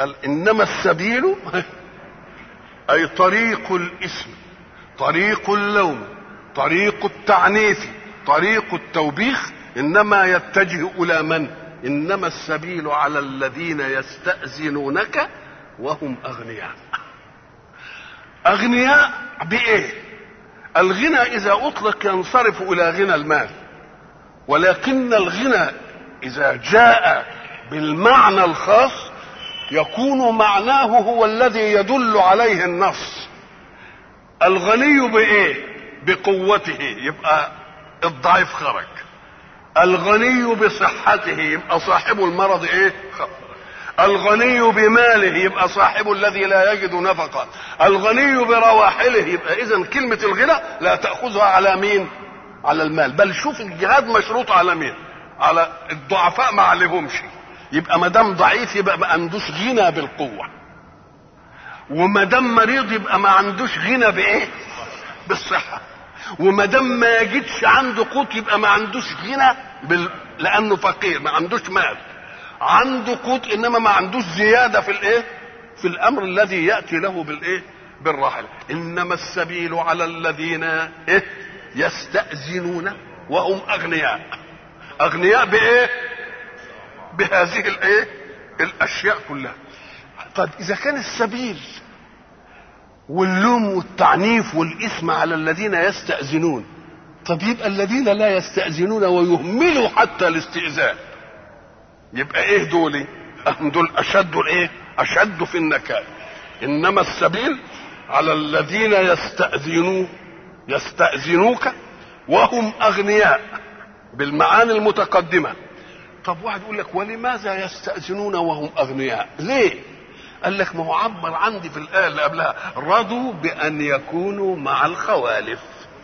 قال انما السبيل اي طريق الاسم طريق اللوم طريق التعنيف طريق التوبيخ انما يتجه الى من انما السبيل على الذين يستاذنونك وهم اغنياء اغنياء بايه الغنى اذا اطلق ينصرف الى غنى المال ولكن الغنى اذا جاء بالمعنى الخاص يكون معناه هو الذي يدل عليه النص الغني بايه بقوته يبقى الضعيف خرج الغني بصحته يبقى صاحب المرض ايه خرج الغني بماله يبقى صاحب الذي لا يجد نفقة الغني برواحله يبقى اذا كلمة الغنى لا تأخذها على مين على المال بل شوف الجهاد مشروط على مين على الضعفاء ما عليهمش يبقى ما دام ضعيف يبقى ما عندوش غنى بالقوة وما دام مريض يبقى ما عندوش غنى بايه بالصحة وما دام ما يجدش عنده قوت يبقى ما عندوش غنى بال... لانه فقير ما عندوش مال عنده قوت انما ما عندوش زياده في الايه في الامر الذي ياتي له بالايه بالراحل انما السبيل على الذين ايه يستاذنون وهم اغنياء اغنياء بايه بهذه الايه الاشياء كلها طب اذا كان السبيل واللوم والتعنيف والاثم على الذين يستاذنون طب يبقى الذين لا يستاذنون ويهملوا حتى الاستئذان يبقى ايه دول هم دول اشد الايه اشد في النكال انما السبيل على الذين يستاذنون يستاذنوك وهم اغنياء بالمعاني المتقدمه طب واحد يقول لك ولماذا يستاذنون وهم اغنياء ليه قال لك ما هو عبر عندي في الايه اللي قبلها رضوا بان يكونوا مع الخوالف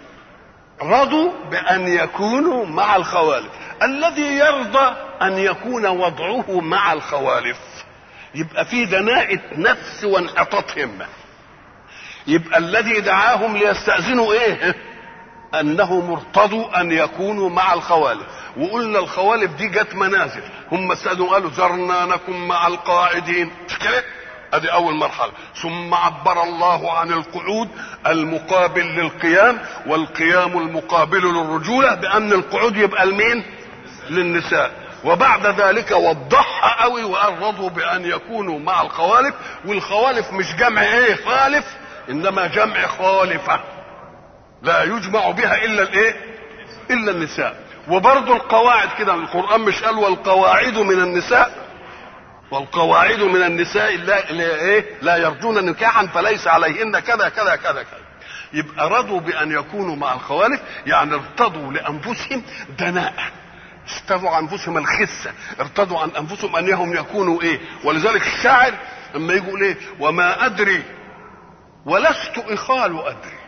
رضوا بان يكونوا مع الخوالف الذي يرضى ان يكون وضعه مع الخوالف يبقى في دناءة نفس وانحطاط همة يبقى الذي دعاهم ليستأذنوا ايه انهم ارتضوا ان يكونوا مع الخوالف وقلنا الخوالف دي جت منازل هم استأذنوا قالوا زرنا نكن مع القاعدين مش كده ادي اول مرحله ثم عبر الله عن القعود المقابل للقيام والقيام المقابل للرجوله بان القعود يبقى المين للنساء وبعد ذلك وضحها قوي وقال رضوا بان يكونوا مع الخوالف والخوالف مش جمع ايه خالف انما جمع خالفه لا يجمع بها الا الايه الا النساء وبرضه القواعد كده القران مش قال والقواعد من النساء والقواعد من النساء لا, لا ايه لا يرجون نكاحا فليس عليهن كذا كذا كذا كذا يبقى رضوا بان يكونوا مع الخوالف يعني ارتضوا لانفسهم دناءه ارتضوا عن انفسهم الخسه ارتضوا عن انفسهم انهم يكونوا ايه ولذلك الشاعر لما يقول ايه وما ادري ولست اخال ادري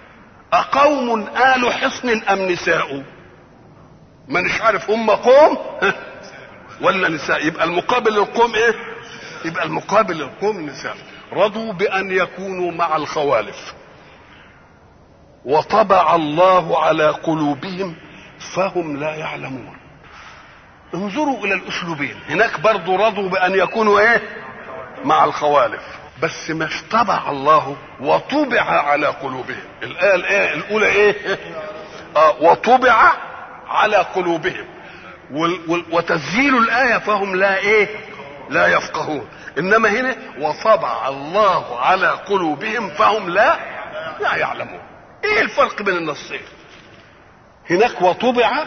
اقوم ال حصن ام نساء مانيش عارف هم قوم ولا نساء يبقى المقابل للقوم ايه يبقى المقابل للقوم نساء رضوا بان يكونوا مع الخوالف وطبع الله على قلوبهم فهم لا يعلمون انظروا الى الاسلوبين هناك برضو رضوا بان يكونوا ايه مع الخوالف بس مش طبع الله وطبع على قلوبهم الايه الايه الاولى ايه آه وطبع على قلوبهم وتسجيل الآية فهم لا إيه لا يفقهون إنما هنا وطبع الله على قلوبهم فهم لا لا يعلمون إيه الفرق بين النصين هناك وطبع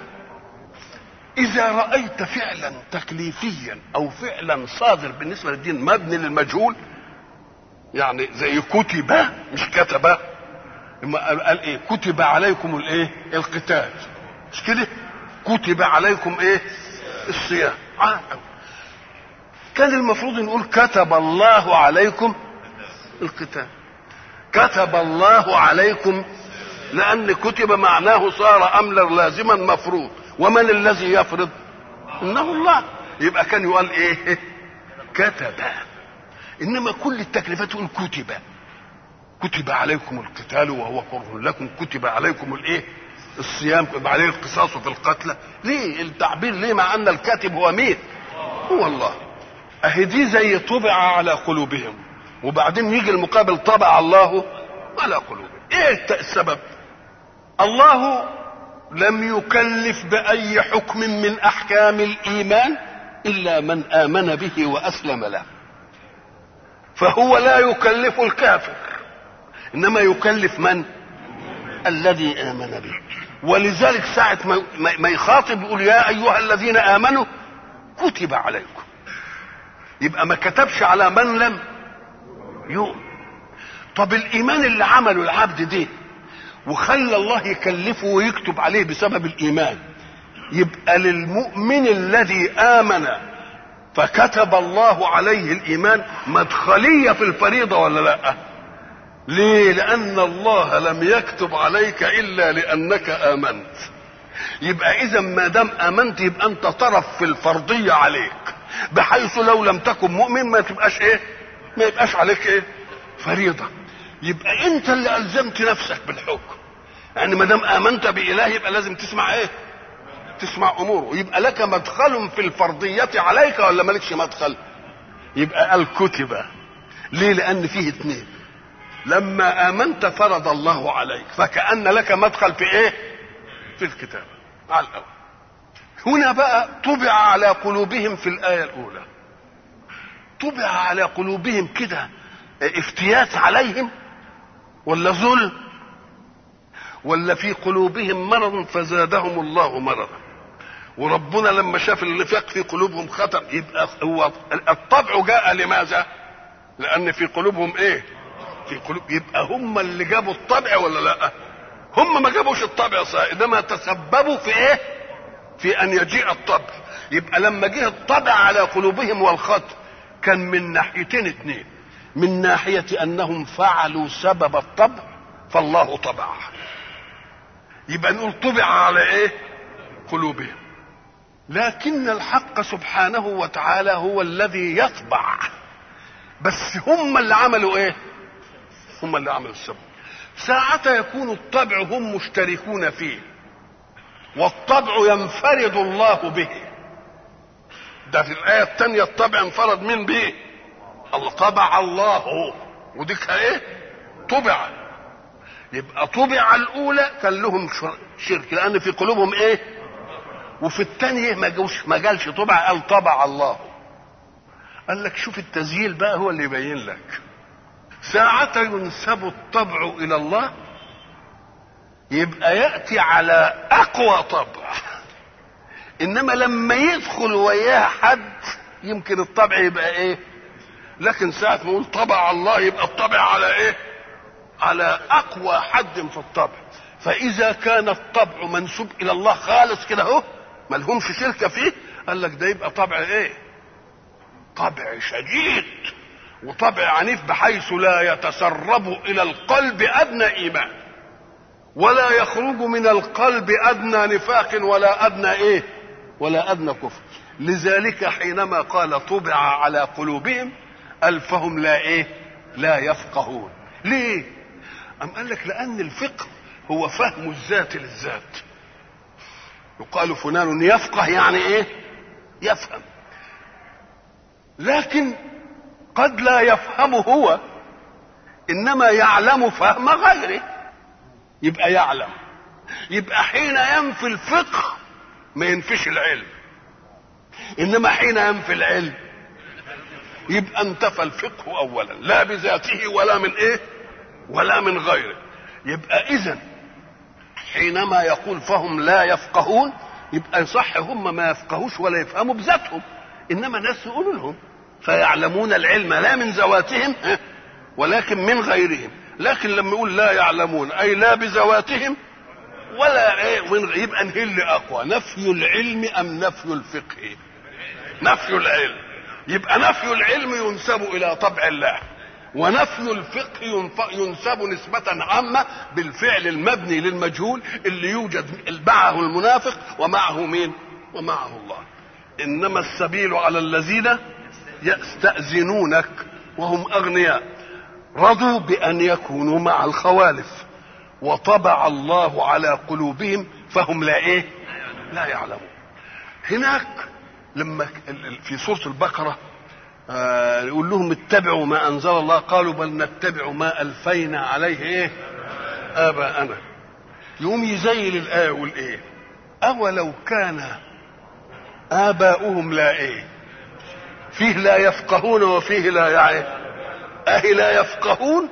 إذا رأيت فعلا تكليفيا أو فعلا صادر بالنسبة للدين مبني للمجهول يعني زي كتب مش كتب قال ايه كتب عليكم الايه القتال مش كده كتب عليكم ايه الصيام آه. كان المفروض نقول كتب الله عليكم القتال كتب الله عليكم لان كتب معناه صار امرا لازما مفروض ومن الذي يفرض انه الله يبقى كان يقال ايه كتب انما كل التكليفات تقول كتب كتب عليكم القتال وهو كره لكم كتب عليكم الايه الصيام عليه القصاص في القتلى ليه التعبير ليه مع ان الكاتب هو مين هو الله اهي دي زي طبع على قلوبهم وبعدين يجي المقابل طبع الله على قلوبهم ايه السبب الله لم يكلف باي حكم من احكام الايمان الا من امن به واسلم له فهو لا يكلف الكافر انما يكلف من الذي امن به ولذلك ساعة ما يخاطب يقول يا أيها الذين آمنوا كتب عليكم يبقى ما كتبش على من لم يؤمن طب الإيمان اللي عمله العبد ده وخلى الله يكلفه ويكتب عليه بسبب الإيمان يبقى للمؤمن الذي آمن فكتب الله عليه الإيمان مدخلية في الفريضة ولا لأ؟ ليه لان الله لم يكتب عليك الا لانك امنت يبقى اذا ما دام امنت يبقى انت طرف في الفرضيه عليك بحيث لو لم تكن مؤمن ما تبقاش ايه ما يبقاش عليك ايه فريضه يبقى انت اللي الزمت نفسك بالحكم يعني ما دام امنت باله يبقى لازم تسمع ايه تسمع اموره يبقى لك مدخل في الفرضيه عليك ولا مالكش مدخل يبقى الكتب ليه لان فيه اثنين لما امنت فرض الله عليك فكان لك مدخل في ايه في الكتاب على الاول هنا بقى طبع على قلوبهم في الايه الاولى طبع على قلوبهم كده افتيات عليهم ولا ظلم ولا في قلوبهم مرض فزادهم الله مرضا وربنا لما شاف النفاق في قلوبهم خطر يبقى هو الطبع جاء لماذا لان في قلوبهم ايه في قلوب يبقى هم اللي جابوا الطبع ولا لا هم ما جابوش الطبع صحيح انما تسببوا في ايه في ان يجيء الطبع يبقى لما جه الطبع على قلوبهم والخط كان من ناحيتين اتنين من ناحية انهم فعلوا سبب الطبع فالله طبع يبقى نقول طبع على ايه قلوبهم لكن الحق سبحانه وتعالى هو الذي يطبع بس هم اللي عملوا ايه هم اللي عملوا السبب ساعة يكون الطبع هم مشتركون فيه والطبع ينفرد الله به ده في الآية الثانية الطبع انفرد من به الله طبع الله وديك ايه طبع يبقى طبع الأولى كان لهم شرك لأن في قلوبهم ايه وفي الثانية ما جوش ما جالش طبع قال طبع الله قال لك شوف التسجيل بقى هو اللي يبين لك ساعة ينسب الطبع إلى الله يبقى يأتي على أقوى طبع إنما لما يدخل وياه حد يمكن الطبع يبقى إيه لكن ساعة ما يقول طبع الله يبقى الطبع على إيه على أقوى حد في الطبع فإذا كان الطبع منسوب إلى الله خالص كده أهو ملهمش شركة فيه قال لك ده يبقى طبع إيه طبع شديد وطبع عنيف بحيث لا يتسرب الى القلب ادنى ايمان ولا يخرج من القلب ادنى نفاق ولا ادنى ايه ولا ادنى كفر لذلك حينما قال طبع على قلوبهم الفهم لا ايه لا يفقهون ليه ام قال لك لان الفقه هو فهم الذات للذات يقال فلان يفقه يعني ايه يفهم لكن قد لا يفهم هو انما يعلم فهم غيره يبقى يعلم يبقى حين ينفي الفقه ما ينفيش العلم انما حين ينفي العلم يبقى انتفى الفقه اولا لا بذاته ولا من ايه ولا من غيره يبقى اذا حينما يقول فهم لا يفقهون يبقى صح هم ما يفقهوش ولا يفهموا بذاتهم انما ناس يقولوا لهم فيعلمون العلم لا من ذواتهم ولكن من غيرهم لكن لما يقول لا يعلمون اي لا بذواتهم ولا ايه يبقى نهل اقوى نفي العلم ام نفي الفقه نفي العلم يبقى نفي العلم ينسب الى طبع الله ونفي الفقه ينسب نسبة عامة بالفعل المبني للمجهول اللي يوجد معه المنافق ومعه مين؟ ومعه الله. إنما السبيل على الذين يستأذنونك وهم أغنياء رضوا بأن يكونوا مع الخوالف وطبع الله على قلوبهم فهم لا إيه لا يعلمون هناك لما في سورة البقرة آه يقول لهم اتبعوا ما انزل الله قالوا بل نتبع ما الفينا عليه ايه اباءنا يقوم يزيل الايه يقول ايه اولو كان اباؤهم لا ايه فيه لا يفقهون وفيه لا يعي اهي لا يفقهون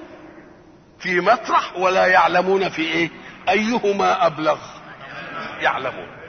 في مطرح ولا يعلمون في ايه ايهما ابلغ يعلمون